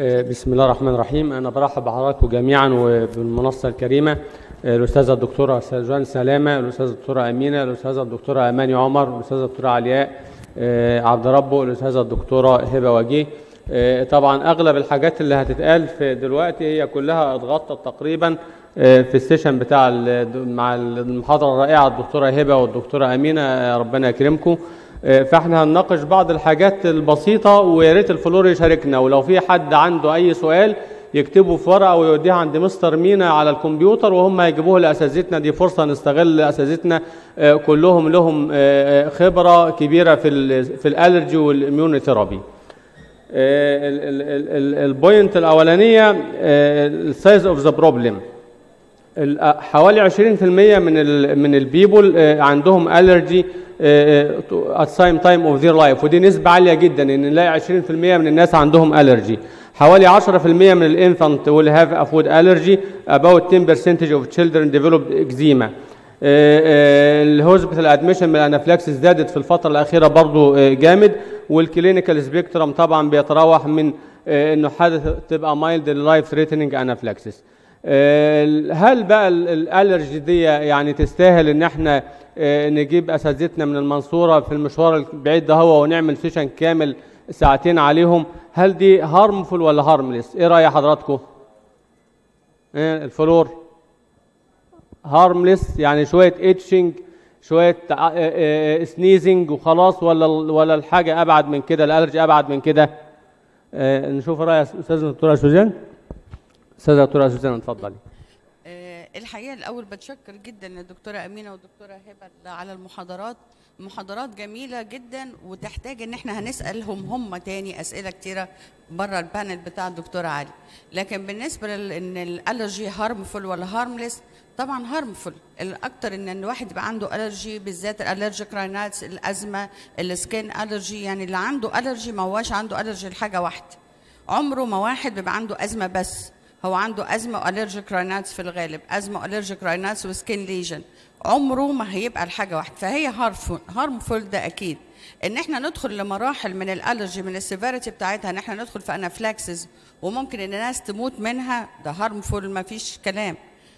آه، بسم الله الرحمن الرحيم انا برحب بحضراتكم جميعا وبالمنصه الكريمه آه، الاستاذه الدكتوره سجان سلامه الاستاذه الدكتوره امينه الاستاذه الدكتوره اماني عمر الاستاذه الدكتوره علياء آه، عبد ربه الاستاذه الدكتوره هبه وجيه آه، طبعا اغلب الحاجات اللي هتتقال في دلوقتي هي كلها اتغطت تقريبا آه، في السيشن بتاع ال- مع المحاضره الرائعه الدكتوره هبه والدكتوره امينه آه، ربنا يكرمكم آه، فاحنا هنناقش بعض الحاجات البسيطه ويا ريت الفلور يشاركنا ولو في حد عنده اي سؤال يكتبه في ورقه ويوديها عند مستر مينا على الكمبيوتر وهم يجيبوه لاساتذتنا دي فرصه نستغل اساتذتنا آه، كلهم لهم آه، آه، خبره كبيره في ال في الالرجي والاميون ثيرابي البوينت الاولانيه السايز اوف ذا بروبلم حوالي 20% من ال من البيبول عندهم الرجي ات سايم تايم اوف ذير لايف ودي نسبه عاليه جدا ان نلاقي 20% من الناس عندهم الرجي حوالي 10% من الانفانت will have a food allergy about 10% of children developed eczema الهوسبيتال ادميشن من الانافلاكسس زادت في الفتره الاخيره برضو آه، جامد والكلينيكال سبيكترم طبعا بيتراوح من آه، انه حدث تبقى مايلد لايف ثريتنينج انافلاكسس هل بقى ال- الالرجي دي يعني تستاهل ان احنا آه، نجيب اساتذتنا من المنصوره في المشوار البعيد ده هو ونعمل سيشن كامل ساعتين عليهم هل دي هارمفول ولا هارمليس ايه راي حضراتكم إيه الفلور هارمليس يعني شويه اتشنج شويه سنيزنج وخلاص ولا ولا الحاجه ابعد من كده الالرجي ابعد من كده آه، نشوف راي استاذه الدكتوره سوزان استاذه الدكتوره سوزان اتفضلي آه، الحقيقه الاول بتشكر جدا الدكتوره امينه والدكتوره هبه على المحاضرات محاضرات جميله جدا وتحتاج ان احنا هنسالهم هم تاني اسئله كتيره بره البانل بتاع الدكتوره علي لكن بالنسبه لل- ان الالرجي هارمفول ولا هارمليس طبعا هارمفول الاكتر ان الواحد يبقى عنده الرجي بالذات الالرجيك راينايتس الازمه السكين الرجي يعني اللي عنده الرجي ما هواش عنده الرجي لحاجه واحده عمره ما واحد بيبقى عنده ازمه بس هو عنده ازمه والرجيك رايناتس في الغالب ازمه والرجيك رايناتس وسكين ليجن عمره ما هيبقى الحاجه واحده فهي هارمفول ده اكيد ان احنا ندخل لمراحل من الالرجي من السيفيريتي بتاعتها ان احنا ندخل في انافلاكسس وممكن ان الناس تموت منها ده هارمفول ما فيش كلام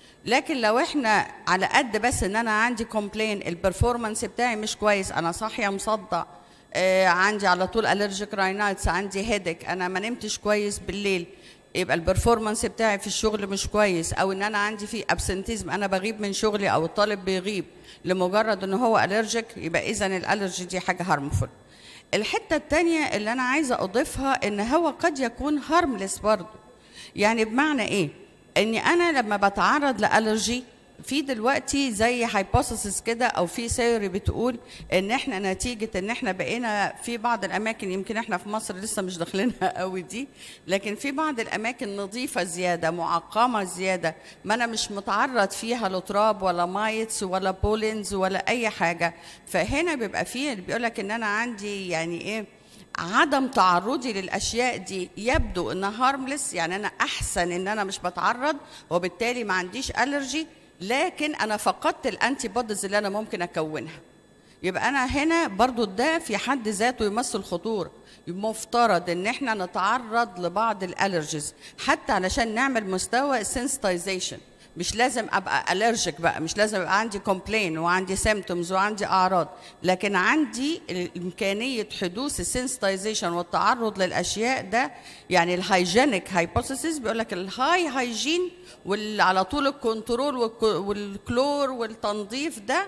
لكن لو احنا على قد بس ان انا عندي كومبلين البرفورمانس بتاعي مش كويس انا صاحيه مصدع آه عندي على طول الرجيك راينايتس عندي هيدك انا ما نمتش كويس بالليل يبقى البرفورمانس بتاعي في الشغل مش كويس او ان انا عندي في ابسنتيزم انا بغيب من شغلي او الطالب بيغيب لمجرد ان هو الرجيك يبقى اذا الالرجي دي حاجه هارمفول الحته الثانيه اللي انا عايزه اضيفها ان هو قد يكون هارمليس برضه يعني بمعنى ايه اني انا لما بتعرض لالرجي في دلوقتي زي هايبوثيسيس كده او في ثيوري بتقول ان احنا نتيجه ان احنا بقينا في بعض الاماكن يمكن احنا في مصر لسه مش داخلينها قوي دي لكن في بعض الاماكن نظيفه زياده معقمه زياده ما انا مش متعرض فيها لتراب ولا مايتس ولا بولينز ولا اي حاجه فهنا بيبقى فيه اللي بيقول لك ان انا عندي يعني ايه عدم تعرضي للاشياء دي يبدو انها هارملس يعني انا احسن ان انا مش بتعرض وبالتالي ما عنديش الرجي لكن انا فقدت الانتي بوديز اللي انا ممكن اكونها يبقى انا هنا برضو ده في حد ذاته يمثل خطوره مفترض ان احنا نتعرض لبعض الالرجيز حتى علشان نعمل مستوى سensitization مش لازم ابقى الرجيك بقى مش لازم يبقى عندي كومبلين وعندي سيمتومز وعندي اعراض لكن عندي امكانيه حدوث السنسيتايزيشن والتعرض للاشياء ده يعني الهايجينيك هايبوثيسيس بيقول لك الهاي هايجين وعلى طول الكنترول والك- والكلور والتنظيف ده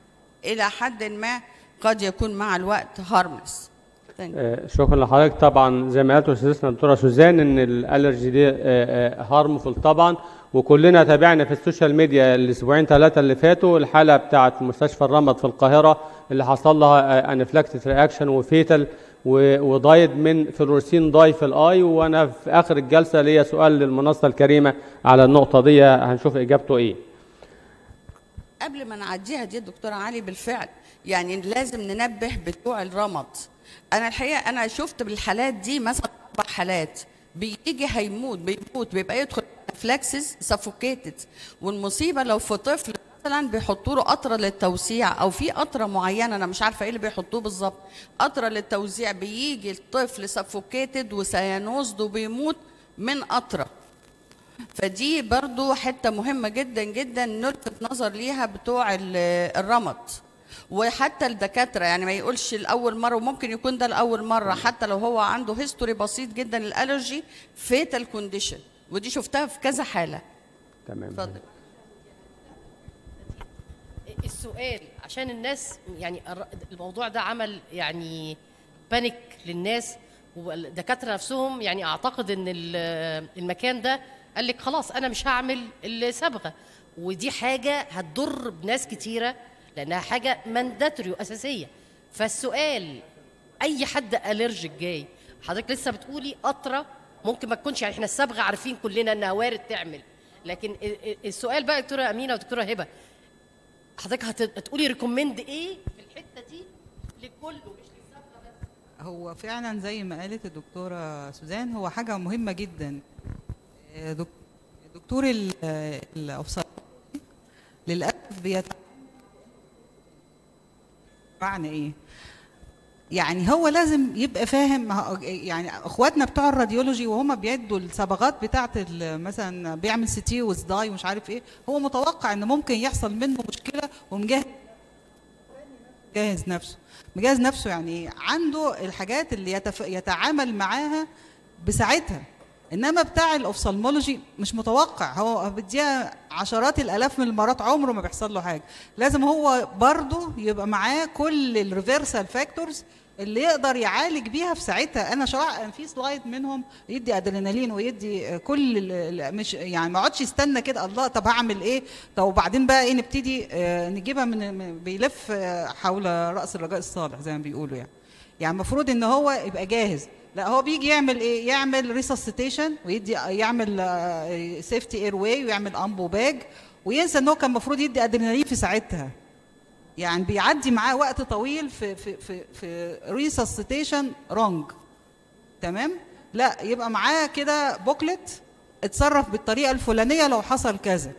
الى حد ما قد يكون مع الوقت هارملس آه، شكرا لحضرتك طبعا زي ما قالت استاذتنا الدكتوره سوزان ان الالرجي دي هارمفول طبعا وكلنا تابعنا في السوشيال ميديا الاسبوعين ثلاثه اللي فاتوا الحاله بتاعه مستشفى الرمد في القاهره اللي حصل لها انفلاكتس رياكشن وفيتال و- وضايد من فلورسين ضاي في الاي وانا في اخر الجلسه ليا سؤال للمنصه الكريمه على النقطه دي هنشوف اجابته ايه قبل ما نعديها دي دكتورة علي بالفعل يعني لازم ننبه بتوع الرمد انا الحقيقه انا شفت بالحالات دي مثلا اربع حالات بيجي هيموت بيموت بيبقى يدخل فلاكسس سفوكيتد والمصيبه لو في طفل مثلا بيحطوا له قطره للتوسيع او في قطره معينه انا مش عارفه ايه اللي بيحطوه بالظبط قطره للتوزيع بيجي الطفل سفوكيتد وسيانوزد وبيموت من قطره فدي برضو حته مهمه جدا جدا نلفت نظر ليها بتوع ال- الرمد وحتى الدكاتره يعني ما يقولش الاول مره وممكن يكون ده الاول مره حتى لو هو عنده هيستوري بسيط جدا الالرجي فيتال كونديشن ودي شفتها في كذا حاله تمام اتفضل السؤال عشان الناس يعني الر- الموضوع ده عمل يعني بانيك للناس والدكاتره نفسهم يعني اعتقد ان ال- المكان ده قال لك خلاص انا مش هعمل الصبغه ودي حاجه هتضر بناس كتيره لانها حاجه مانداتوري واساسيه فالسؤال اي حد الرجيك جاي حضرتك لسه بتقولي قطره ممكن ما تكونش يعني احنا الصبغه عارفين كلنا انها وارد تعمل لكن ال- ال- السؤال بقى دكتوره امينه ودكتوره هبه حضرتك هت- هتقولي ريكومند ايه في الحته دي لكله مش للصبغه بس هو فعلا زي ما قالت الدكتوره سوزان هو حاجه مهمه جدا آه، دك- دكتور ال- آه، الأوفسايد للاسف بيت معنى ايه يعني هو لازم يبقى فاهم ما هو- يعني اخواتنا بتوع الراديولوجي وهم بيدوا الصبغات بتاعه ال- مثلا بيعمل سي تي وسداي ومش عارف ايه هو متوقع ان ممكن يحصل منه مشكله ومجهز جاهز نفسه مجهز نفسه يعني عنده الحاجات اللي يتف... يتعامل معاها بساعتها انما بتاع الاوفسالمولوجي مش متوقع هو بديها عشرات الالاف من المرات عمره ما بيحصل له حاجه لازم هو برضه يبقى معاه كل الريفرسال فاكتورز اللي يقدر يعالج بيها في ساعتها انا شرح أنا في سلايد منهم يدي ادرينالين ويدي كل ال- ال- مش يعني ما يقعدش يستنى كده الله طب هعمل ايه طب وبعدين بقى ايه نبتدي آه، نجيبها من من- بيلف آه، حول راس الرجاء الصالح زي ما بيقولوا يعني يعني المفروض ان هو يبقى جاهز لا هو بيجي يعمل ايه يعمل ريسسيتيشن ويدي يعمل سيفتي اير واي ويعمل امبو باج وينسى ان هو كان المفروض يدي ادرينالين في ساعتها يعني بيعدي معاه وقت طويل في في في في ريسسيتيشن رونج تمام لا يبقى معاه كده بوكلت اتصرف بالطريقه الفلانيه لو حصل كذا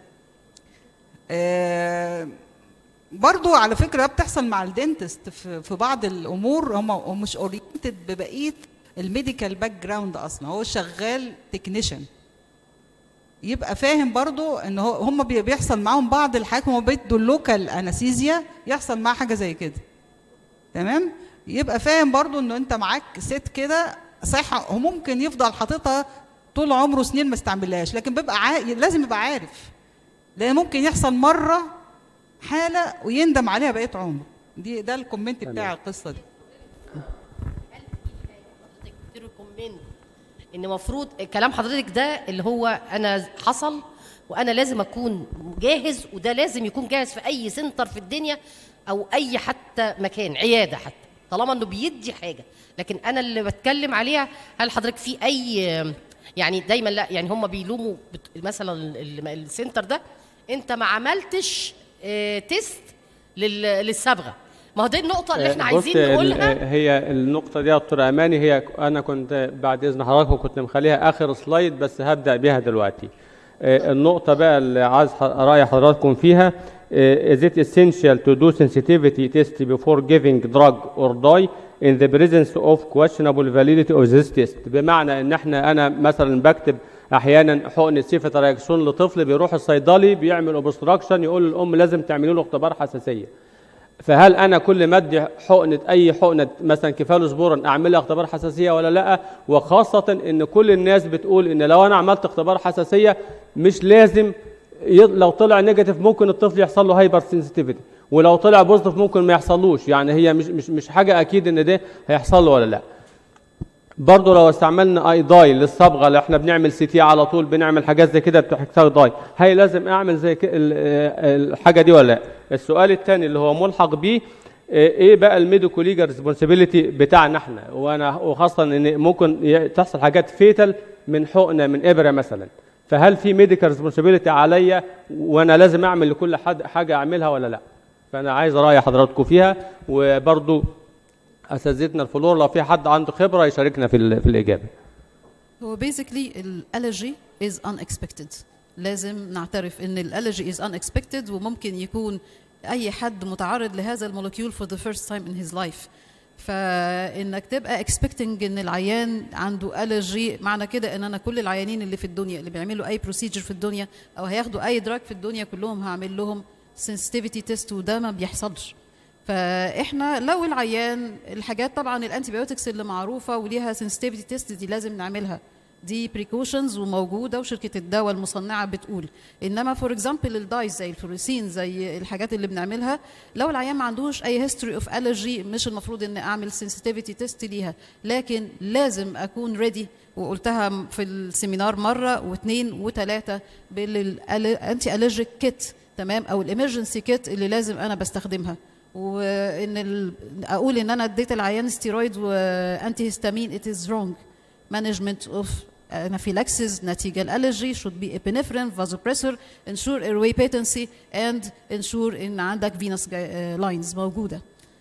آه برضو على فكره بتحصل مع الدنتست في, في بعض الامور هم هم مش اورينتد ببقيه الميديكال باك جراوند اصلا هو شغال تكنيشن يبقى فاهم برضو ان هو هم بي- بيحصل معاهم بعض الحاجات هم بيدوا اللوكال انستيزيا يحصل معاه حاجه زي كده تمام يبقى فاهم برضو انه انت معاك ست كده صحيح هو ممكن يفضل حاططها طول عمره سنين ما استعملهاش لكن بيبقى عا... لازم يبقى عارف لان ممكن يحصل مره حاله ويندم عليها بقيه عمره دي ده الكومنت بتاع القصه دي حضرتك تريكومند ان المفروض كلام حضرتك ده اللي هو انا حصل وانا لازم اكون جاهز وده لازم يكون جاهز في اي سنتر في الدنيا او اي حتى مكان عياده حتى طالما انه بيدي حاجه لكن انا اللي بتكلم عليها هل حضرتك في اي يعني دايما لا يعني هم بيلوموا بت- مثلا ال- ال- السنتر ده انت ما عملتش آه، تيست لل- للصبغه ما هو دي النقطه اللي احنا بص، عايزين ال- نقولها هي النقطة دي يا دكتور أماني هي أنا كنت بعد إذن حضراتكم كنت مخليها آخر سلايد بس هبدأ بيها دلوقتي. آه، النقطة بقى اللي عايز ح- رأي حضراتكم فيها آه، is it essential to do sensitivity test before giving drug or dye in the presence of questionable validity of this test بمعنى ان احنا انا مثلا بكتب احيانا حقن سيفتراكسون لطفل بيروح الصيدلي بيعمل اوبستراكشن يقول للام لازم تعملوا له اختبار حساسيه فهل انا كل ما ادي حقنه اي حقنه مثلا كيفالوسبورين اعمل لها اختبار حساسيه ولا لا وخاصه ان كل الناس بتقول ان لو انا عملت اختبار حساسيه مش لازم ي- لو طلع نيجاتيف ممكن الطفل يحصل له هايبر سنسيتيفيتي ولو طلع بوزيتيف ممكن ما يحصلوش يعني هي مش مش مش حاجه اكيد ان ده هيحصل له ولا لا برضه لو استعملنا اي داي للصبغه اللي احنا بنعمل سي تي على طول بنعمل حاجات زي كده بتحتاج داي هي لازم اعمل زي كده ال- آه، الحاجه دي ولا لا السؤال الثاني اللي هو ملحق بيه آه، ايه بقى الميديكو ليجا ريسبونسابيلتي بتاعنا احنا وانا وخاصه ان ممكن ي- تحصل حاجات فيتال من حقنه من ابره مثلا فهل في ميديكال ريسبونسابيلتي عليا وانا لازم اعمل لكل حد حاجه اعملها ولا لا فانا عايز راي حضراتكم فيها وبرضه اساتذتنا الفلور لو في حد عنده خبره يشاركنا في ال- في الاجابه هو basically الالرجي is unexpected لازم نعترف ان الالرجي is unexpected وممكن يكون اي حد متعرض لهذا المولكيول for the first time in his life فانك تبقى اكسبكتنج ان العيان عنده الرجي معنى كده ان انا كل العيانين اللي في الدنيا اللي بيعملوا اي بروسيجر في الدنيا او هياخدوا اي دراج في الدنيا كلهم هعمل لهم sensitivity تيست وده ما بيحصلش فاحنا لو العيان الحاجات طبعا الانتي بايوتكس اللي معروفه وليها sensitivity تيست دي لازم نعملها دي بريكوشنز وموجوده وشركه الدواء المصنعه بتقول انما فور اكزامبل الدايز زي الفلوسين زي الحاجات اللي بنعملها لو العيان ما عندوش اي هيستوري اوف الرجي مش المفروض ان اعمل سنسيتيفيتي تيست ليها لكن لازم اكون ريدي وقلتها في السيمينار مره واثنين وثلاثه بالانتي الرجيك كيت تمام او الامرجنسي كيت اللي لازم انا بستخدمها وان ال... اقول ان انا اديت العيان ستيرويد وانتي هيستامين ات از رونج management of anaphylaxis نتيجة الالرجي should be epinephrine vasopressor ensure airway patency and ensure ان عندك venous lines موجودة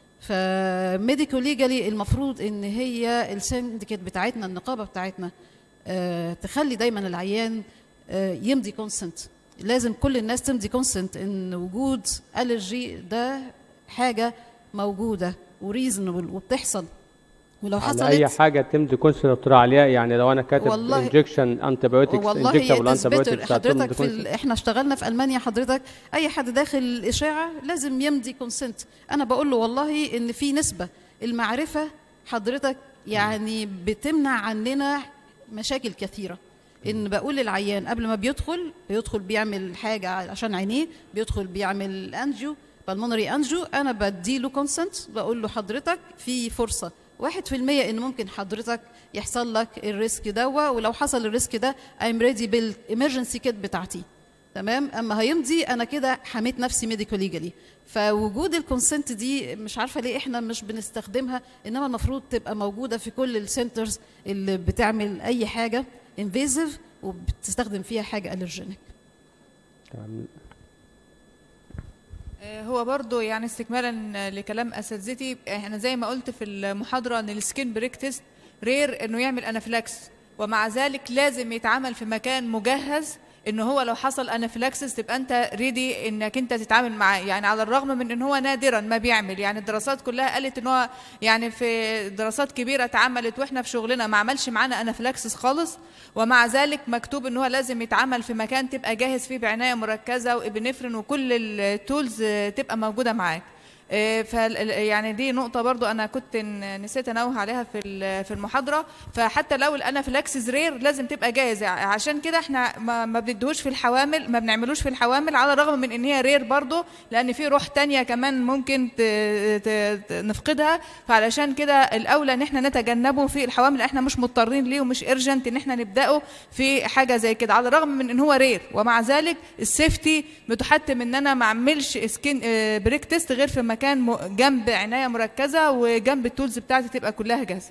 فميديكو ليجالي المفروض ان هي السندكيت بتاعتنا النقابة بتاعتنا آه تخلي دايما العيان آه يمضي كونسنت لازم كل الناس تمضي كونسنت ان وجود الرجي ده حاجة موجودة وريزونبل وبتحصل ولو على حصلت اي حاجه تمضي كونسل دكتور علياء يعني لو انا كاتب والله- انجكشن انتي بايوتكس والله انجكتابل هي انتي بايوتكس حضرتك في ال... احنا اشتغلنا في المانيا حضرتك اي حد داخل الاشاعه لازم يمضي كونسنت انا بقول له والله ان في نسبه المعرفه حضرتك يعني بتمنع عننا مشاكل كثيره ان بقول للعيان قبل ما بيدخل بيدخل بيعمل حاجه عشان عينيه بيدخل بيعمل انجيو بالمونري انجيو انا بديله كونسنت بقول له حضرتك في فرصه واحد في المية ان ممكن حضرتك يحصل لك الريسك دوا ولو حصل الريسك ده I'm ready بالامرجنسي كيت بتاعتي تمام اما هيمضي انا كده حميت نفسي ميديكال ليجالي فوجود الكونسنت دي مش عارفه ليه احنا مش بنستخدمها انما المفروض تبقى موجوده في كل السنترز اللي بتعمل اي حاجه انفيزيف وبتستخدم فيها حاجه الرجينيك آه، هو برضو يعني استكمالا لكلام اساتذتي احنا زي ما قلت في المحاضره ان السكين بريك تيست رير انه يعمل انافلاكس ومع ذلك لازم يتعمل في مكان مجهز ان هو لو حصل انافلاكسس تبقى انت ريدي انك انت تتعامل معاه يعني على الرغم من ان هو نادرا ما بيعمل يعني الدراسات كلها قالت ان هو يعني في دراسات كبيره اتعملت واحنا في شغلنا ما عملش معانا انافلاكسس خالص ومع ذلك مكتوب ان هو لازم يتعمل في مكان تبقى جاهز فيه بعنايه مركزه وابنفرين وكل التولز تبقى موجوده معاك آه، فال يعني دي نقطة برضو أنا كنت ن- نسيت أنوه عليها في ال- في المحاضرة فحتى لو الأنافلاكسس رير لازم تبقى جاهزة عشان كده احنا ما, ما بندهوش في الحوامل ما بنعملوش في الحوامل على الرغم من إن هي رير برضو لأن في روح تانية كمان ممكن ت- ت- ت- نفقدها فعلشان كده الأولى إن احنا نتجنبه في الحوامل احنا مش مضطرين ليه ومش ارجنت إن احنا نبدأه في حاجة زي كده على الرغم من إن هو رير ومع ذلك السيفتي بتحتم إن أنا ما أعملش سكين آه، بريك تيست غير في مكان م- جنب عناية مركزة وجنب التولز بتاعتي تبقى كلها جاهزة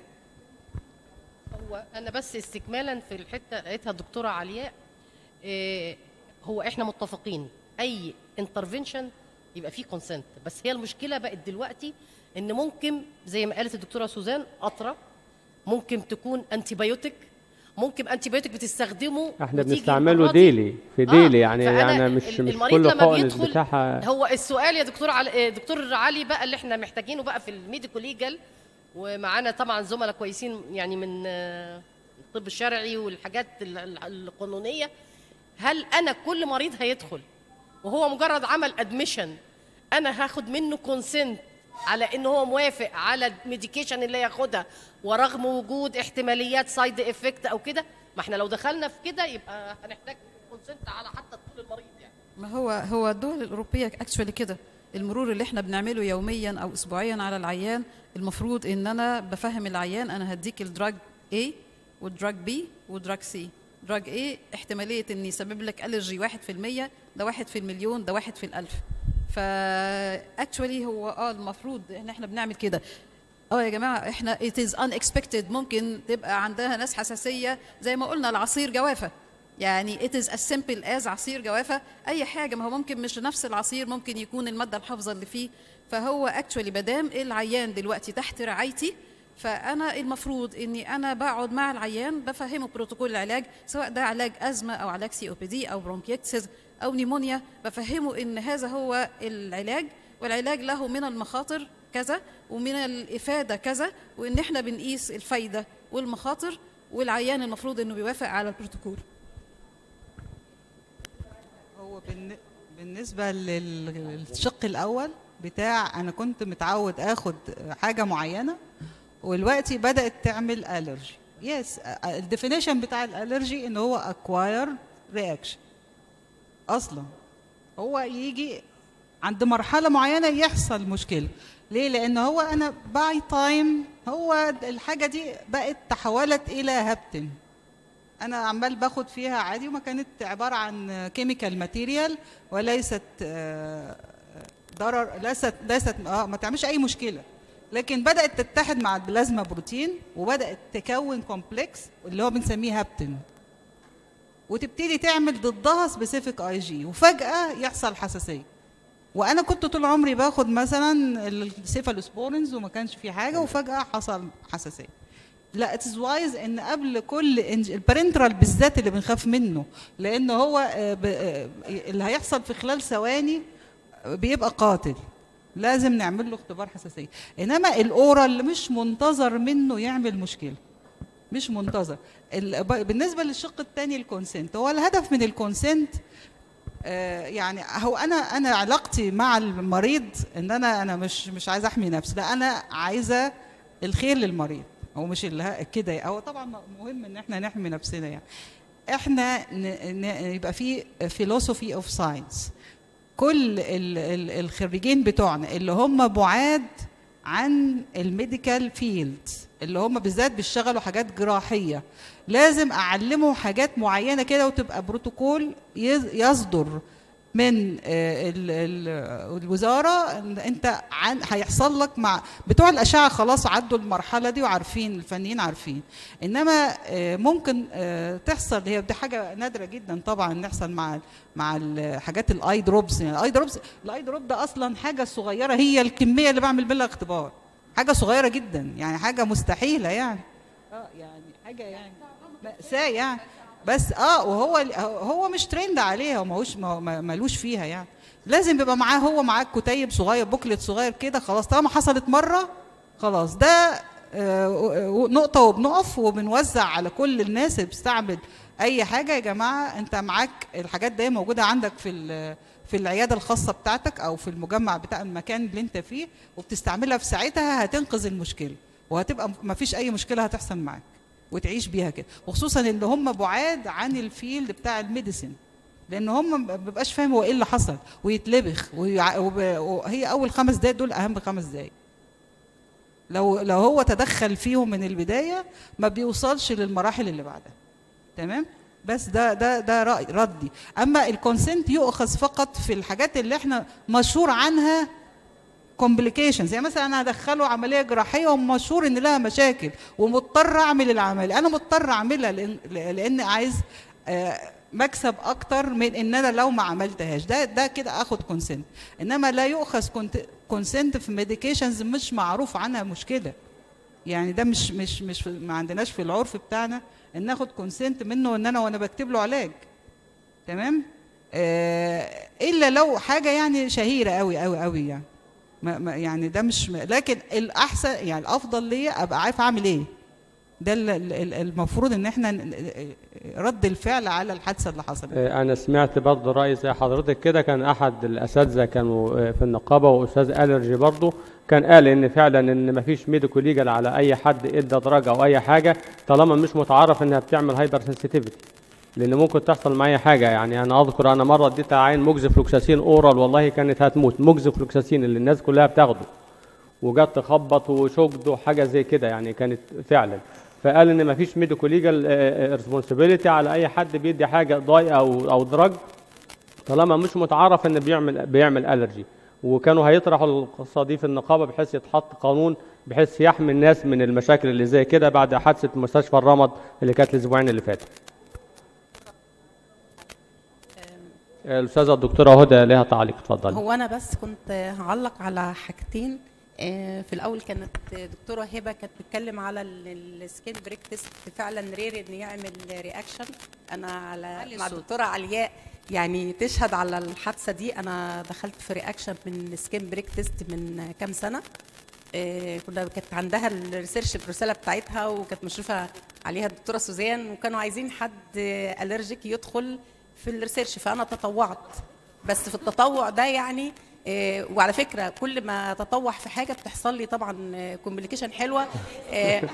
هو انا بس استكمالا في الحته لقيتها الدكتوره علياء إيه هو احنا متفقين اي انترفنشن يبقى فيه كونسنت بس هي المشكله بقت دلوقتي ان ممكن زي ما قالت الدكتوره سوزان قطره ممكن تكون انتي بايوتيك ممكن انتي بايوتيك بتستخدمه احنا وتيجي بنستعمله المرة دي- ديلي في ديلي يعني فأنا يعني مش ال- مش المريض كل لما حقن بيدخل بتاعها هو السؤال يا دكتور علي دكتور علي بقى اللي احنا محتاجينه بقى في الميديكو ليجال ومعانا طبعا زملاء كويسين يعني من آه، الطب الشرعي والحاجات ال- ال- القانونيه هل انا كل مريض هيدخل وهو مجرد عمل ادميشن انا هاخد منه كونسنت على ان هو موافق على الميديكيشن اللي ياخدها ورغم وجود احتماليات سايد افكت او كده ما احنا لو دخلنا في كده يبقى هنحتاج كونسنت على حتى طول المريض يعني ما هو هو الدول الاوروبيه اكشولي كده المرور اللي احنا بنعمله يوميا او اسبوعيا على العيان المفروض ان انا بفهم العيان انا هديك الدراج A والدراج B والدراج C دراج A احتماليه ان يسبب لك الرجي 1% ده واحد في المليون ده واحد في الالف فا اكشولي هو اه المفروض ان احنا بنعمل كده اه يا جماعه احنا it is unexpected ممكن تبقى عندها ناس حساسيه زي ما قلنا العصير جوافه يعني it is as simple as عصير جوافه اي حاجه ما هو ممكن مش نفس العصير ممكن يكون الماده الحافظه اللي فيه فهو اكشولي مادام العيان دلوقتي تحت رعايتي فانا المفروض اني انا بقعد مع العيان بفهمه بروتوكول العلاج سواء ده علاج ازمه او علاج سي او بي دي او برونكيتسز او نيمونيا بفهمه ان هذا هو العلاج والعلاج له من المخاطر كذا ومن الافاده كذا وان احنا بنقيس الفايده والمخاطر والعيان المفروض انه بيوافق على البروتوكول هو بالن- بالنسبة لل- للشق الأول بتاع أنا كنت متعود آخد حاجة معينة ودلوقتي بدأت تعمل ألرجي يس الديفينيشن بتاع الألرجي إن هو أكواير رياكشن أصلا هو يجي عند مرحلة معينة يحصل مشكلة ليه؟ لأن هو أنا باي تايم هو الحاجة دي بقت تحولت إلى هبتن انا عمال باخد فيها عادي وما كانت عباره عن كيميكال ماتيريال وليست آه، ضرر ليست ليست اه ما تعملش اي مشكله لكن بدات تتحد مع البلازما بروتين وبدات تكون كومبلكس اللي هو بنسميه هابتن وتبتدي تعمل ضدها سبيسيفيك اي جي وفجاه يحصل حساسيه وانا كنت طول عمري باخد مثلا السيفالوسبورينز وما كانش في حاجه وفجاه حصل حساسيه لا اتس وايز ان قبل كل إنج... البارنترال بالذات اللي بنخاف منه لان هو آه، ب... آه، اللي هيحصل في خلال ثواني بيبقى قاتل لازم نعمل له اختبار حساسيه انما الاورال مش منتظر منه يعمل مشكله مش منتظر ال... ب- بالنسبه للشق الثاني الكونسنت هو الهدف من الكونسنت آه، يعني هو انا انا علاقتي مع المريض ان انا انا مش مش عايزه احمي نفسي لا انا عايزه الخير للمريض هو مش اللي ه- كده هو طبعا مهم ان احنا نحمي نفسنا يعني احنا ن- ن- يبقى في فيلوسوفي اوف ساينس كل ال- ال- الخريجين بتوعنا اللي هم بعاد عن الميديكال فيلد اللي هم بالذات بيشتغلوا حاجات جراحيه لازم اعلمه حاجات معينه كده وتبقى بروتوكول يز- يصدر من آه، ال- ال- الوزاره إن انت عن هيحصل لك مع بتوع الاشعه خلاص عدوا المرحله دي وعارفين الفنيين عارفين انما آه، ممكن آه، تحصل هي دي حاجه نادره جدا طبعا نحصل مع مع الحاجات الاي دروبس يعني الاي دروبس الاي دروب ده اصلا حاجه صغيره هي الكميه اللي بعمل بيها اختبار حاجه صغيره جدا يعني حاجه مستحيله يعني اه يعني حاجه يعني مأساة يعني بس اه وهو هو مش ترند عليها وماهوش ما- ما- مالوش فيها يعني لازم يبقى معاه هو معاه كتيب صغير بوكلت صغير كده خلاص طالما حصلت مره خلاص ده آه، و- و- نقطه وبنقف وبنوزع على كل الناس اللي بتستعمل اي حاجه يا جماعه انت معاك الحاجات دي موجوده عندك في ال- في العياده الخاصه بتاعتك او في المجمع بتاع المكان اللي انت فيه وبتستعملها في ساعتها هتنقذ المشكله وهتبقى ما فيش اي مشكله هتحصل معاك وتعيش بيها كده وخصوصا ان هم بعاد عن الفيلد بتاع الميديسن لان هم ما بيبقاش فاهم هو ايه اللي حصل ويتلبخ ويع- وب- وهي اول خمس دقايق دول اهم خمس دقايق لو لو هو تدخل فيهم من البدايه ما بيوصلش للمراحل اللي بعدها تمام بس ده ده ده رأي ردي اما الكونسنت يؤخذ فقط في الحاجات اللي احنا مشهور عنها كومبليكيشنز يعني مثلا انا هدخله عمليه جراحيه ومشهور ان لها مشاكل ومضطر اعمل العمليه انا مضطر اعملها لان لان عايز آه، مكسب اكتر من ان انا لو ما عملتهاش ده ده كده اخد كونسنت انما لا يؤخذ كونسنت في ميديكيشنز مش معروف عنها مشكله يعني ده مش مش مش في- ما عندناش في العرف بتاعنا ان ناخد كونسنت منه ان انا وانا بكتب له علاج تمام آه الا لو حاجه يعني شهيره قوي قوي قوي يعني ما ما يعني ده مش لكن الاحسن يعني الافضل ليا ابقى عارف اعمل ايه ده ال- ال- ال- المفروض ان احنا ن- رد الفعل على الحادثه اللي حصلت آه، أنا سمعت برضه رأي زي حضرتك كده كان أحد الأساتذة كانوا آه، في النقابة وأستاذ ألرجي برضه كان قال إن فعلا إن مفيش ميديكو ليجال على أي حد إدى دراج أو أي حاجة طالما مش متعرف إنها بتعمل هايبر سنسيتيفيتي لأن ممكن تحصل معايا حاجة يعني أنا أذكر أنا مرة اديت عين مجزي فلوكساسين أورال والله كانت هتموت مجزي فلوكساسين اللي الناس كلها بتاخده وجت تخبط وشجد وحاجه زي كده يعني كانت فعلا فقال ان مفيش ميديكو ليجال ريسبونسبيلتي على اي حد بيدي حاجه ضاي او او دراج طالما مش متعرف ان بيعمل بيعمل الرجي وكانوا هيطرحوا القصه دي في النقابه بحيث يتحط قانون بحيث يحمي الناس من المشاكل اللي زي كده بعد حادثه مستشفى الرمد اللي كانت الاسبوعين اللي فاتوا الاستاذه الدكتوره هدى لها تعليق اتفضلي هو انا بس كنت هعلق على حاجتين آه، في الاول كانت دكتوره هبه كانت بتتكلم على ال- السكين بريك تيست فعلا رير ان يعمل رياكشن انا على مع الدكتوره علياء يعني تشهد على الحادثه دي انا دخلت في رياكشن من سكين بريك تيست من كام سنه آه، كنا كانت عندها الريسيرش بروسيلا بتاعتها وكانت مشرفه عليها الدكتوره سوزان وكانوا عايزين حد الرجيك يدخل في الريسيرش فانا تطوعت بس في التطوع ده يعني آه، وعلى فكره كل ما اتطوع في حاجه بتحصل لي طبعا كومبليكيشن حلوه آه،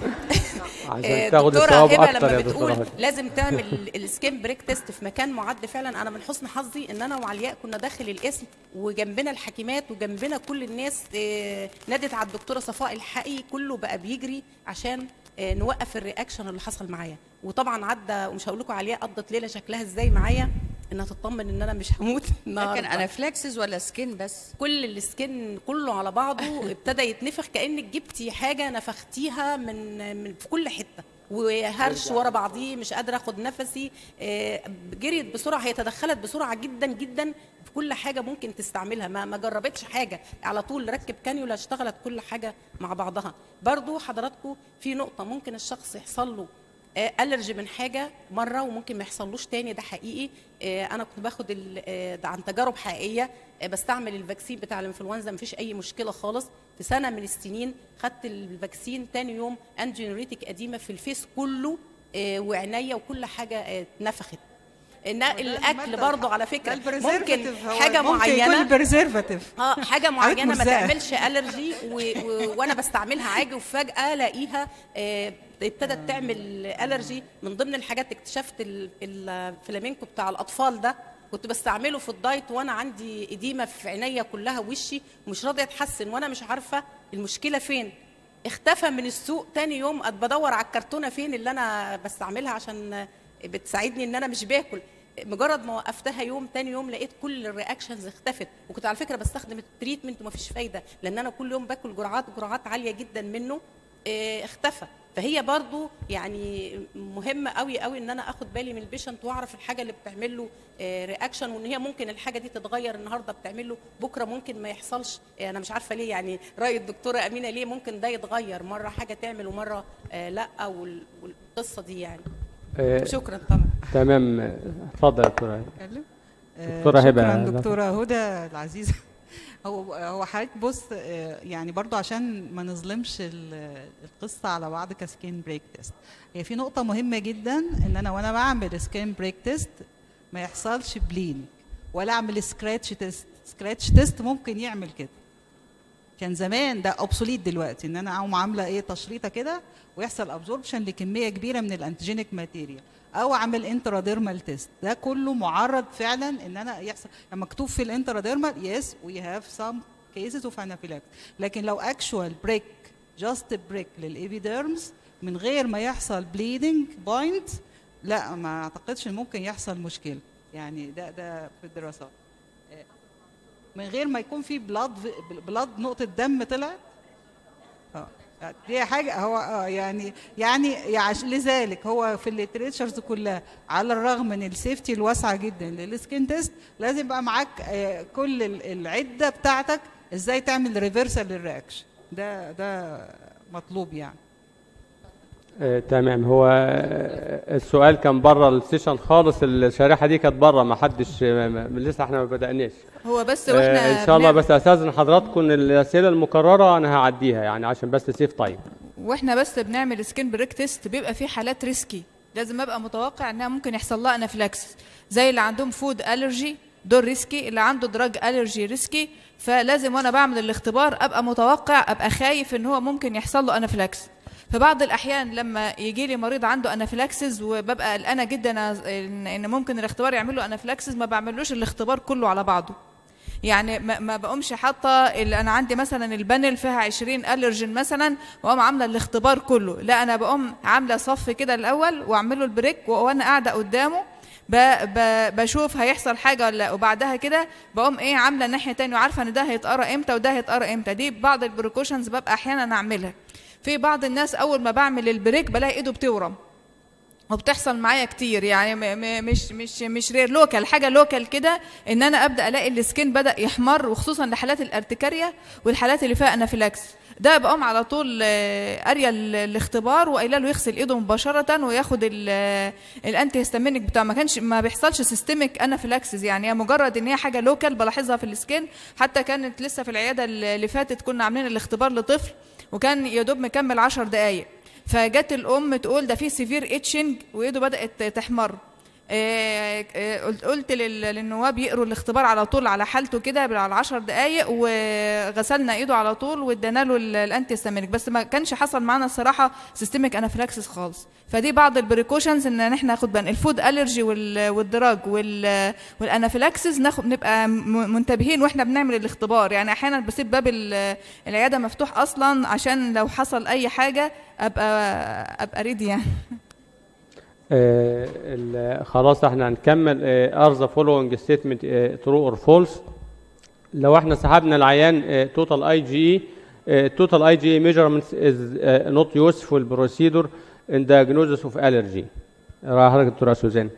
عشان تاخد دكتورة الثواب هبة اكتر لما يا دكتوره بتقول هدى. لازم تعمل السكين بريك تيست في مكان معد فعلا انا من حسن حظي ان انا وعلياء كنا داخل القسم وجنبنا الحكيمات وجنبنا كل الناس آه، نادت على الدكتوره صفاء الحقي كله بقى بيجري عشان آه، نوقف الرياكشن اللي حصل معايا وطبعا عدى ومش هقول لكم علياء قضت ليله شكلها ازاي معايا انها تطمن ان انا مش هموت ده كان النهارده انافلاكسس ولا سكين بس كل السكن كله على بعضه ابتدى يتنفخ كانك جبتي حاجه نفختيها من من في كل حته وهرش ورا بعضيه مش قادره اخد نفسي آه، جريت بسرعه هي تدخلت بسرعه جدا جدا في كل حاجه ممكن تستعملها ما ما جربتش حاجه على طول ركب كانيولا اشتغلت كل حاجه مع بعضها برضو حضراتكم في نقطه ممكن الشخص يحصل له الرجي من حاجه مره وممكن ما يحصلوش تاني ده حقيقي آه، انا كنت باخد ال- آه، ده عن تجارب حقيقيه آه، بستعمل الفاكسين بتاع الانفلونزا مفيش اي مشكله خالص في سنه من السنين خدت الفاكسين تاني يوم انجينوريتك قديمه في الفيس كله آه، وعينيا وكل حاجه آه، اتنفخت إن الاكل برضه على فكره ممكن حاجه معينه بريزرفاتيف اه حاجه معينه ما ملزقة. تعملش الرجي و... و... وانا بستعملها عادي وفجاه الاقيها آه، ابتدت تعمل الرجي من ضمن الحاجات اكتشفت ال- الفلامينكو بتاع الاطفال ده كنت بستعمله في الدايت وانا عندي اديمه في عينيا كلها وشي ومش راضيه اتحسن وانا مش عارفه المشكله فين اختفى من السوق تاني يوم قد بدور على الكرتونه فين اللي انا بستعملها عشان بتساعدني ان انا مش باكل مجرد ما وقفتها يوم تاني يوم لقيت كل الرياكشنز اختفت وكنت على فكره بستخدم التريتمنت ومفيش فايده لان انا كل يوم باكل جرعات جرعات عاليه جدا منه اه، اختفى فهي برضو يعني مهمه قوي قوي ان انا اخد بالي من البيشنت واعرف الحاجه اللي بتعمل له رياكشن وان هي ممكن الحاجه دي تتغير النهارده بتعمل له بكره ممكن ما يحصلش اه، انا مش عارفه ليه يعني راي الدكتوره امينه ليه ممكن ده يتغير مره حاجه تعمل ومره اه، لا وال- والقصه دي يعني آه، شكرا طبعا تمام آه، اتفضل يا دكتوره هدى. اتكلم آه، دكتورة هبة. شكرا دكتوره هدى العزيزه هو هو حضرتك بص آه، يعني برضو عشان ما نظلمش ال- القصه على بعض كسكين بريك تيست هي في نقطه مهمه جدا ان انا وانا بعمل سكين بريك تيست ما يحصلش بلين ولا اعمل سكراتش تيست سكراتش تيست ممكن يعمل كده كان زمان ده اوبسوليت دلوقتي ان انا اقوم عامله ايه تشريطه كده ويحصل ابزوربشن لكميه كبيره من الانتيجينيك ماتيريال او اعمل انتراديرمال تيست ده كله معرض فعلا ان انا يحصل يعني مكتوب في الانتراديرمال يس وي هاف سم كيسز اوف انافيلاكس لكن لو اكشوال بريك جاست بريك للابيديرمز من غير ما يحصل بليدنج بوينت لا ما اعتقدش ان ممكن يحصل مشكله يعني ده ده في الدراسات من غير ما يكون في بلاد بلاد نقطه دم طلعت اه دي حاجه هو اه يعني يعني يعش لذلك هو في الليتريتشرز كلها على الرغم من السيفتي الواسعه جدا للسكين تيست لازم يبقى معاك آه، كل ال- العده بتاعتك ازاي تعمل ريفرسال للرياكشن ده ده مطلوب يعني آه، تمام هو آه، السؤال كان بره السيشن خالص الشريحه دي كانت بره ما حدش ما- ما- لسه احنا ما بدأناش هو بس آه، واحنا ان شاء الله بنعمل- بس استاذن حضراتكم إن الاسئله المكرره انا هعديها يعني عشان بس سيف تايم واحنا بس بنعمل سكين بريك تيست بيبقى في حالات ريسكي لازم ابقى متوقع انها ممكن يحصل لها انافلاكس زي اللي عندهم فود الرجي دول ريسكي اللي عنده دراج الرجي ريسكي فلازم وانا بعمل الاختبار ابقى متوقع ابقى خايف ان هو ممكن يحصل له انافلاكس في بعض الاحيان لما يجي لي مريض عنده انافلاكسز وببقى قلقانه جدا ان إن ممكن الاختبار يعمل له انافلاكسز ما بعملوش الاختبار كله على بعضه يعني ما, ما بقومش حاطه اللي انا عندي مثلا البانل فيها 20 الرجين مثلا واقوم عامله الاختبار كله لا انا بقوم عامله صف كده الاول واعمله البريك وانا قاعده قدامه ب ب بشوف هيحصل حاجه ولا لا وبعدها كده بقوم ايه عامله الناحيه تاني وعارفه ان ده هيتقرا امتى وده هيتقرا امتى دي بعض البريكوشنز ببقى احيانا اعملها في بعض الناس اول ما بعمل البريك بلاقي ايده بتورم وبتحصل معايا كتير يعني م م مش مش مش رير لوكال حاجه لوكال كده ان انا ابدا الاقي السكين بدا يحمر وخصوصا لحالات الارتكاريا والحالات اللي فيها انافيلاكس ده بقوم على طول آه، قاريه ال- الاختبار وقايله له يغسل ايده مباشره وياخد ال- الانتي هيستامينيك بتاعه ما كانش ما بيحصلش سيستميك انافيلاكسز يعني هي مجرد ان هي حاجه لوكال بلاحظها في السكين حتى كانت لسه في العياده اللي فاتت كنا عاملين الاختبار لطفل وكان يا دوب مكمل 10 دقائق فجت الام تقول ده في سيفير اتشنج وايده بدات تحمر آه، آه، قلت قلت لل- للنواب يقروا الاختبار على طول على حالته كده على 10 دقائق وغسلنا ايده على طول وادينا له ال- الانتي هيستامينيك بس ما كانش حصل معانا الصراحه سيستميك انافيلاكسس خالص فدي بعض البريكوشنز ان احنا ناخد بالنا الفود الرجي والدراج وال- والانافيلاكسس ناخد نبقى م- منتبهين واحنا بنعمل الاختبار يعني احيانا بسيب باب ال- العياده مفتوح اصلا عشان لو حصل اي حاجه ابقى ابقى ريدي يعني آه، ال- خلاص احنا هنكمل ار ذا فولوينج ستيتمنت ترو اور فولس لو احنا سحبنا العيان توتال اي جي توتال اي جي ميجرمنتس از نوت يوسفول بروسيدور ان diagnosis اوف allergy راح حضرتك دكتوره سوزان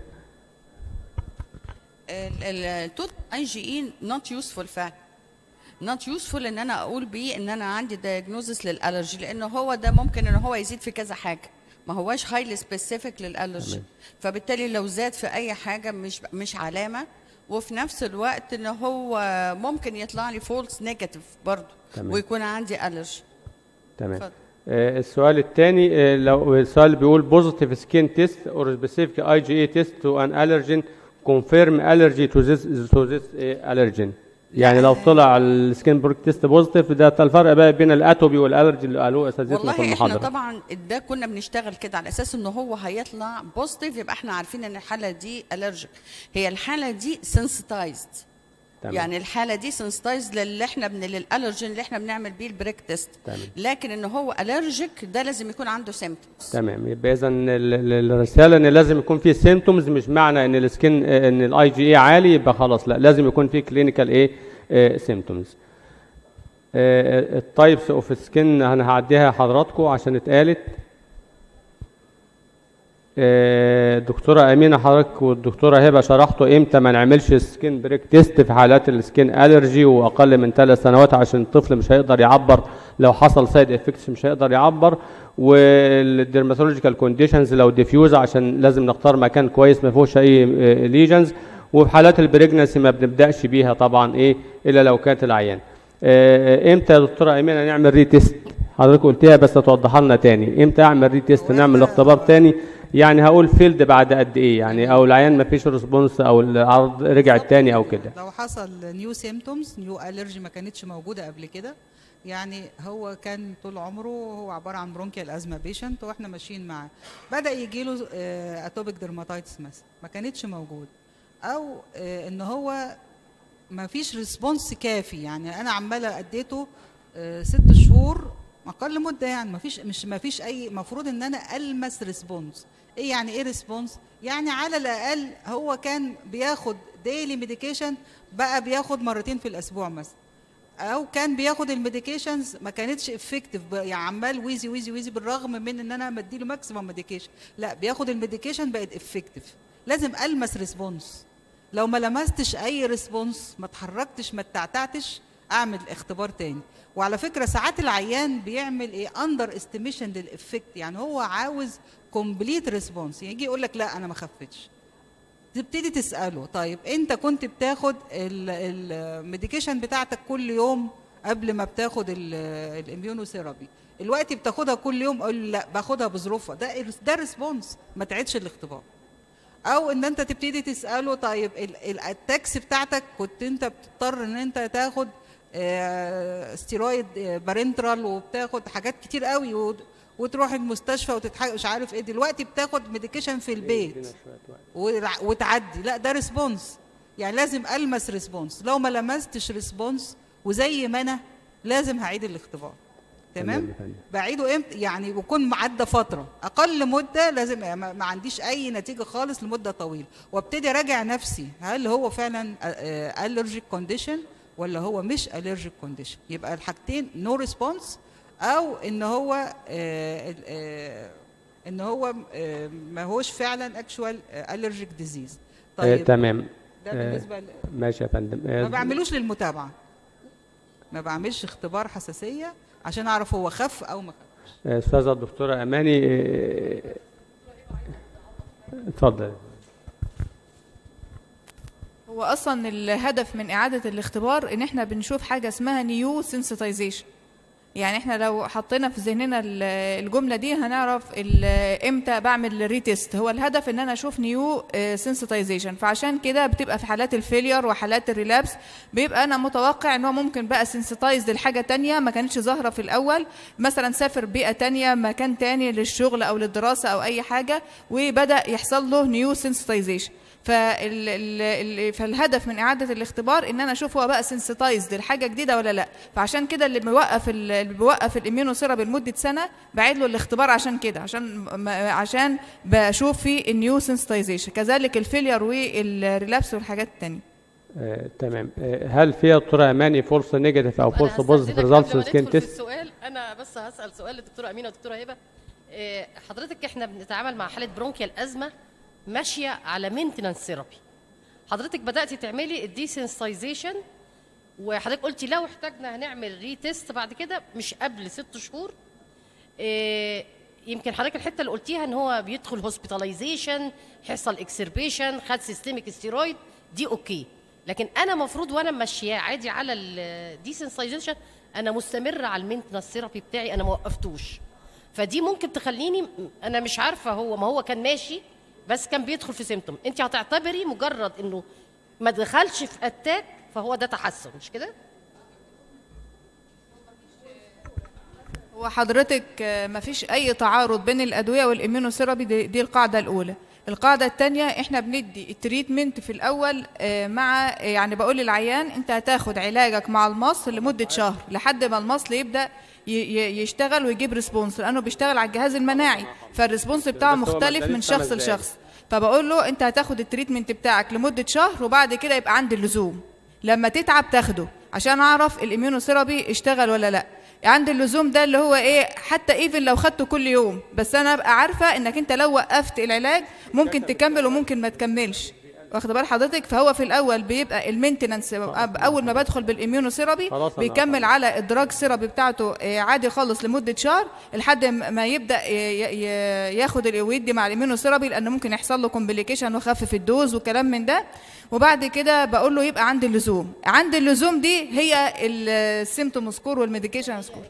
التوت اي جي اي نوت يوسفول فعلا نوت يوسفول ان انا اقول بيه ان انا عندي دايجنوزس للالرجي لانه هو ده ممكن ان هو يزيد في كذا حاجه ما هواش هايلي سبيسيفيك للالرجي فبالتالي لو زاد في اي حاجه مش مش علامه وفي نفس الوقت ان هو ممكن يطلع لي فولس نيجاتيف برضه تمام. ويكون عندي الرجي تمام اتفضل. آه، السؤال الثاني لو السؤال بيقول بوزيتيف سكين تيست اور سبيسيفيك اي جي اي تيست تو ان الرجين كونفيرم الرجي تو ذيس تو ذيس الرجين يعني لو طلع السكين بروك تيست بوزيتيف ده الفرق بقى بين الاتوبي والالرجي اللي قالوه اساتذتنا في والله احنا المحاضره طبعا ده كنا بنشتغل كده على اساس ان هو هيطلع بوزيتيف يبقى احنا عارفين ان الحاله دي الرجيك هي الحاله دي سنسيتايزد تمام. يعني الحاله دي سنسيتايز للي احنا بن للالرجين اللي احنا بنعمل بيه البريك تيست تمام. لكن ان هو الرجيك ده لازم يكون عنده سيمبتومز تمام يبقى اذا الرساله ان لازم يكون في سيمتومز مش معنى ان السكين ان الاي جي اي عالي يبقى خلاص لا لازم يكون في كلينيكال ايه سيمتومز التايبس اوف سكين انا هعديها حضراتكم عشان اتقالت آه، الدكتوره امينه حضرتك والدكتوره هبه شرحتوا امتى ما نعملش سكين بريك تيست في حالات السكين الرجي واقل من ثلاث سنوات عشان الطفل مش هيقدر يعبر لو حصل سايد افكتس مش هيقدر يعبر والديرماتولوجيكال كونديشنز لو ديفيوز عشان لازم نختار مكان كويس ما فيهوش اي ليجنز وفي حالات البريجنسي ما بنبداش بيها طبعا ايه الا لو كانت العيان آه، امتى يا دكتوره امينه نعمل ري تيست حضرتك قلتيها بس توضحها لنا تاني امتى اعمل ري تيست نعمل اختبار تاني يعني هقول فيلد بعد قد ايه يعني او العيان ما فيش ريسبونس او العرض رجع تاني او كده لو حصل نيو سيمتومز نيو الرجي ما كانتش موجوده قبل كده يعني هو كان طول عمره هو عباره عن برونكيال ازما بيشنت واحنا ماشيين معاه بدا يجي له اتوبيك ديرماتايتس مثلا ما كانتش موجود او آه، ان هو ما فيش ريسبونس كافي يعني انا عماله اديته آه، ست شهور اقل مده يعني ما فيش مش ما فيش اي مفروض ان انا المس ريسبونس ايه يعني ايه ريسبونس يعني على الاقل هو كان بياخد ديلي ميديكيشن بقى بياخد مرتين في الاسبوع مثلا او كان بياخد الميديكيشنز ما كانتش افكتيف يعني عمال ويزي ويزي ويزي بالرغم من ان انا مديله ماكسيمم ميديكيشن لا بياخد الميديكيشن بقت افكتيف لازم المس ريسبونس لو ما لمستش اي ريسبونس ما اتحركتش ما اتعتعتش اعمل اختبار تاني وعلى فكره ساعات العيان بيعمل ايه اندر استيميشن للافكت يعني هو عاوز كومبليت ريسبونس يجي يقول لك لا انا ما خفتش تبتدي تساله طيب انت كنت بتاخد الميديكيشن بتاعتك كل يوم قبل ما بتاخد الاميونوثيرابي الوقت بتاخدها كل يوم اقول لا باخدها بظروفها ده ده ريسبونس ما تعيدش الاختبار او ان انت تبتدي تساله طيب ال- ال- التاكس بتاعتك كنت انت بتضطر ان انت تاخد آه، ستيرويد آه، بارنترال وبتاخد حاجات كتير قوي وت- وتروح المستشفى وتتحقق مش عارف ايه دلوقتي بتاخد ميديكيشن في البيت ورع- وتعدي لا ده ريسبونس يعني لازم المس ريسبونس لو ما لمستش ريسبونس وزي ما انا لازم هعيد الاختبار تمام تمام يا فندم. بعيده امتى يعني بكون معدى فتره اقل مده لازم ما ما عنديش اي نتيجه خالص لمده طويله وابتدي اراجع نفسي هل هو فعلا الرجيك كونديشن ولا هو مش الرجيك كونديشن يبقى الحاجتين نو ريسبونس او ان هو آه، ال- آه، ان هو آه، ما هوش فعلا اكشوال الرجيك ديزيز آه، طيب تمام ده آه، بالنسبه ل... ماشي يا فندم آه، ما بعملوش للمتابعه ما بعملش اختبار حساسيه عشان اعرف هو خف او ما خفش آه، استاذه الدكتوره اماني آه، اتفضل هو اصلا الهدف من اعاده الاختبار ان احنا بنشوف حاجه اسمها نيو سنسيتايزيشن يعني احنا لو حطينا في ذهننا ال- الجمله دي هنعرف ال- امتى بعمل ريتست هو الهدف ان انا اشوف نيو سنسيتايزيشن فعشان كده بتبقى في حالات الفيلير وحالات الريلابس بيبقى انا متوقع ان هو ممكن بقى سنسيتايز لحاجه تانية ما كانتش ظاهره في الاول مثلا سافر بيئه تانية مكان تاني للشغل او للدراسه او اي حاجه وبدا يحصل له نيو سنسيتايزيشن فال ال ال فالهدف من اعاده الاختبار ان انا اشوف هو بقى سنسيتايزد لحاجه جديده ولا لا فعشان كده اللي بيوقف ال- اللي بيوقف الاميونوثيرابي لمده سنه بعيد له الاختبار عشان كده عشان ما- عشان بشوف فيه النيو سنسيتايزيشن كذلك الفيلير والريلابس والحاجات التانية آه، تمام آه، هل في يا دكتوره اماني فولس نيجاتيف او أنا فولس بوزيتيف هستأذنك ريزلتس قبل ما سكين ندخل في تيست السؤال انا بس هسال سؤال للدكتوره امينه والدكتوره هبه إيه، حضرتك احنا بنتعامل مع حاله برونكيال ازمه ماشيه على مينتنانس ثيرابي حضرتك بداتي تعملي الديسنسايزيشن وحضرتك قلتي لو احتاجنا هنعمل ريتست بعد كده مش قبل ست شهور إيه، يمكن حضرتك الحته اللي قلتيها ان هو بيدخل هوسبيتاليزيشن يحصل اكسربيشن خد سيستميك ستيرويد دي اوكي لكن انا مفروض وانا ماشيه عادي على الديسنسايزيشن انا مستمره على المينتنس ثيرابي بتاعي انا ما وقفتوش فدي ممكن تخليني انا مش عارفه هو ما هو كان ماشي بس كان بيدخل في سيمتوم انت هتعتبري مجرد انه ما دخلش في اتاك فهو ده تحسن مش كده هو حضرتك آه، مفيش اي تعارض بين الادويه والاميونوثيرابي دي, دي القاعده الاولى القاعده الثانيه احنا بندي التريتمنت في الاول آه، مع يعني بقول للعيان انت هتاخد علاجك مع المصل لمده شهر لحد ما المصل يبدا ي- ي- يشتغل ويجيب ريسبونس لانه بيشتغل على الجهاز المناعي فالريسبونس بتاعه بس هو ما مختلف من ادانيش شخص خمس دقايق. لشخص فبقول له انت هتاخد التريتمنت بتاعك لمده شهر وبعد كده يبقى عندي اللزوم لما تتعب تاخده عشان اعرف الاميونوثيرابي اشتغل ولا لا عند اللزوم ده اللي هو ايه حتى ايفن لو خدته كل يوم بس انا ابقى عارفه انك انت لو وقفت العلاج ممكن تكمل وممكن ما تكملش واخد بال حضرتك فهو في الاول بيبقى المينتننس اول ما بدخل بالاميونوثيرابي خلاص أنا بيكمل على الدراج ثيرابي بتاعته آه، عادي خالص لمده شهر لحد ما يبدا ي- ي- ياخد ال- ويدي مع الاميونوثيرابي لان ممكن يحصل له كومبليكيشن ويخفف الدوز وكلام من ده وبعد كده بقول له يبقى عند اللزوم عند اللزوم دي هي السيمتوم سكور والميديكيشن سكور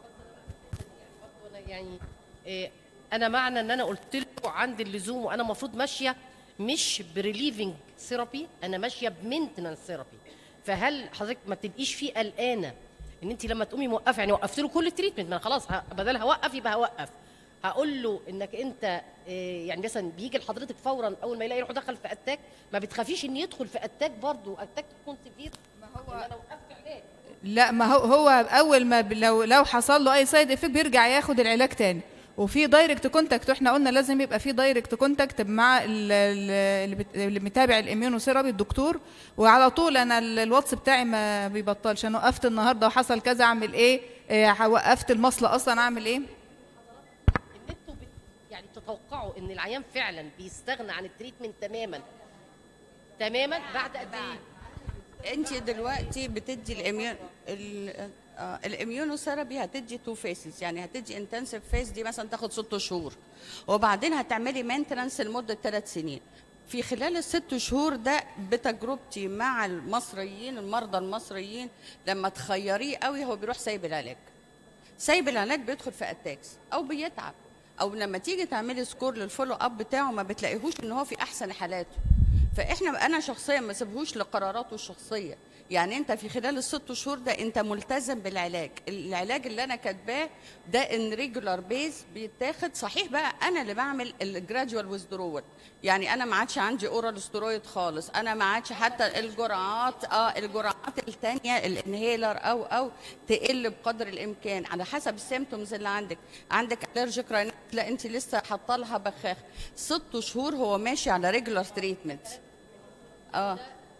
أنا يعني إيه انا معنى ان انا قلت له عند اللزوم وانا المفروض ماشيه مش بريليفنج ثيرابي انا ماشيه بمينتنانس ثيرابي فهل حضرتك ما تبقيش فيه قلقانه ان انت لما تقومي موقفه يعني وقفت له كل التريتمنت ما أنا خلاص ه- بدل هوقف يبقى هوقف هقول له انك انت إيه، يعني مثلا بيجي لحضرتك فورا اول ما يلاقي روحه دخل في اتاك ما بتخافيش ان يدخل في اتاك برضه اتاك تكون سيفير ما هو انا وقفت علاج لا ما هو هو اول ما ب- لو لو حصل له اي سايد افكت بيرجع ياخد العلاج تاني وفي دايركت كونتاكت واحنا قلنا لازم يبقى في دايركت كونتاكت مع ال- ال- اللي بت- اللي متابع الاميونوثيرابي الدكتور وعلى طول انا ال- الواتس بتاعي ما بيبطلش انا وقفت النهارده وحصل كذا اعمل ايه إيه، وقفت المصل اصلا اعمل ايه ان انتوا بت... يعني تتوقعوا ان العيان فعلا بيستغنى عن التريتمنت تماما تماما بعد قد ايه؟ انت دلوقتي بتدي الاميون ال- آه، الاميونوثيرابي هتدي تو فيسز يعني هتدي انتنسيف فيس دي مثلا تاخد ست شهور وبعدين هتعملي مينتنانس لمده ثلاث سنين في خلال الست شهور ده بتجربتي مع المصريين المرضى المصريين لما تخيريه قوي هو بيروح سايب العلاج سايب العلاج بيدخل في اتاكس او بيتعب او لما تيجي تعملي سكور للفولو اب بتاعه ما بتلاقيهوش ان هو في احسن حالاته فاحنا انا شخصيا ما سيبهوش لقراراته الشخصيه يعني انت في خلال الست شهور ده انت ملتزم بالعلاج العلاج اللي انا كاتباه ده ان ريجولار بيز بيتاخد صحيح بقى انا اللي بعمل الجراديوال ويزدرول يعني انا ما عادش عندي اورال سترويد خالص انا ما عادش حتى الجرعات اه الجرعات الثانيه الانهيلر او او تقل بقدر الامكان على حسب السيمتومز اللي عندك عندك الرجيك راينيت لا انت لسه حاطه لها بخاخ ست شهور هو ماشي على ريجولار تريتمنت اه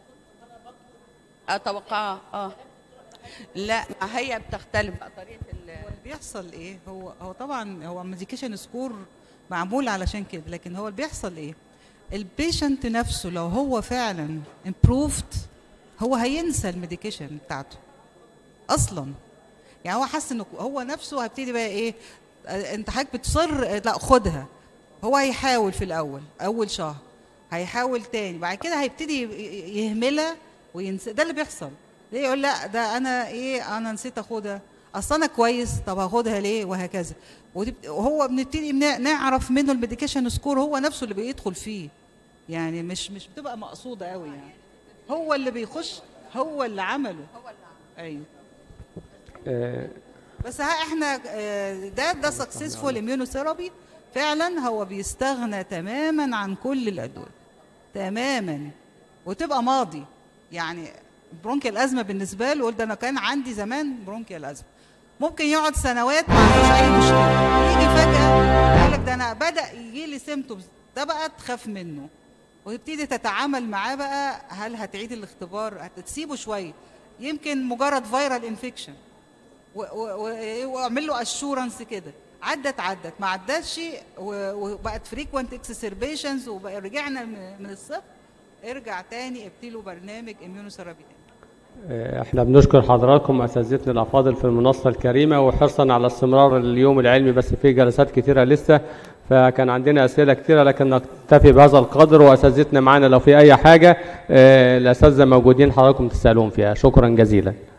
اتوقع اه لا ما هي بتختلف بقى طريقه ال- بيحصل ايه هو هو طبعا هو ميديكيشن سكور معمول علشان كده لكن هو اللي بيحصل ايه البيشنت نفسه لو هو فعلا improved هو هينسى الميديكيشن بتاعته اصلا يعني هو حاسس انه هو نفسه هيبتدي بقى ايه آه، انت حضرتك بتصر آه، لا خدها هو هيحاول في الاول اول شهر هيحاول تاني بعد كده هيبتدي ي- ي- يهملها وينسى ده اللي بيحصل ليه يقول لا ده انا ايه انا نسيت اخدها اصل انا كويس طب هاخدها ليه وهكذا ودي- وهو بنبتدي بن- نعرف منه الميديكيشن سكور هو نفسه اللي بيدخل فيه يعني مش مش بتبقى مقصوده قوي يعني هو اللي بيخش هو اللي عمله هو اللي عمله ايوه آه، بس ها احنا آه، ده ده سكسسفول اميونوثيرابي فعلا هو بيستغنى تماما عن كل الادويه تماما وتبقى ماضي يعني برونكيال ازمه بالنسبه له يقول ده انا كان عندي زمان برونكيال ازمه ممكن يقعد سنوات ما عندوش اي مشكله يجي فجاه يقول لك ده انا بدا يجي لي سيمتومز ده بقى تخاف منه وتبتدي تتعامل معاه بقى هل هتعيد الاختبار هتسيبه شويه يمكن مجرد فيرال انفكشن و- و- و- واعمل له اشورنس كده عدت عدت ما عدتش و- وبقت فريكوينت اكسسربيشنز ورجعنا من من الصفر ارجع تاني ابتدي له برنامج اميونوثيرابي تاني آه، احنا بنشكر حضراتكم اساتذتنا الافاضل في المنصه الكريمه وحرصا على استمرار اليوم العلمي بس في جلسات كتيره لسه فكان عندنا اسئله كتيره لكن نكتفي بهذا القدر واساتذتنا معانا لو في اي حاجه آه، الاساتذه موجودين حضراتكم تسالون فيها شكرا جزيلا